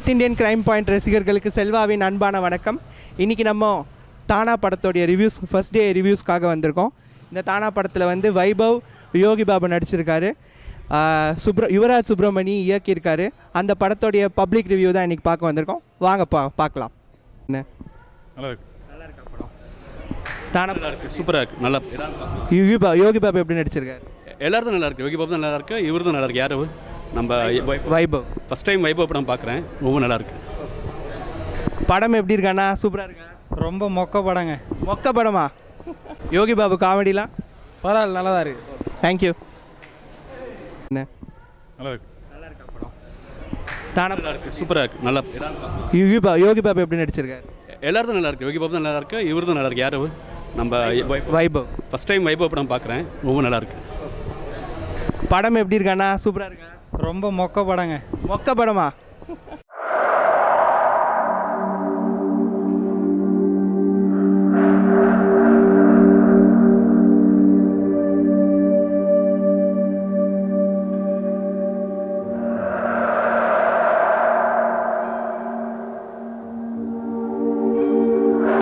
south Indian crime point ரசிகர்களுக்கு செல்வாவின் அன்பான வணக்கம் இன்றைக்கி நம்ம தானா படத்தோடைய ரிவ்யூஸ் ஃபர்ஸ்ட் டே ரிவ்யூஸ்க்காக வந்திருக்கோம் இந்த தானா படத்தில் வந்து வைபவ் யோகி பாபு நடிச்சிருக்காரு ஆஹ் சுப்ர யுவராஜ் சுப்ரமணி இயக்கியிருக்காரு அந்த படத்தோடைய பப்ளிக் ரிவ்யூ தான் இன்றைக்கி பார்க்க வந்திருக்கோம் வாங்க பா பார்க்கலாம் என்ன நல்லா இருக்கு தானா நல்லா இருக்கு சூப்பராக இருக்கு நல்லா யோகி பாபு யோகி பாபு எப்படி நடிச்சிருக்காரு எல்லாரும் நல்லா இருக்கு யோகி பாபு தான் நல்லா இருக்கு இவரு தான் நல்லா இருக்கு யாரு நம்ம வைபவ் ஃபர்ஸ்ட் டைம் வைபவ் படம் பார்க்குறேன் ரொம்ப நல்லா இருக்கு படம் எப்படி இருக்காண்ணா சூப்பராக இருக்கா ரொம்ப மொக்க படங்க மொக்க படமா யோகி பாபு காமெடிலாம் பரவாயில்ல நல்லா தான் இருக்கு தேங்க்யூ என்ன நல்லா இருக்கு தானா நல்லா இருக்கு சூப்பராக இருக்கு நல்லா யோகி பாபு யோகி பாபு எப்படி நடிச்சிருக்காரு எல்லாரும் தான் நல்லா இருக்கு யோகி பாபு தான் நல்லா இருக்கு இவரு தான் நல்லா இருக்கு யாரு நம்ம வைபவ் ஃபர்ஸ்ட் டைம் வைபவ் படம் பார்க்குறேன் ரொம்ப நல்லா இருக்கு படம் எப்படி இருக்காண்ணா சூப்பராக இருக்கா ரொம்ப மொக்க படங்க மொக்க படமா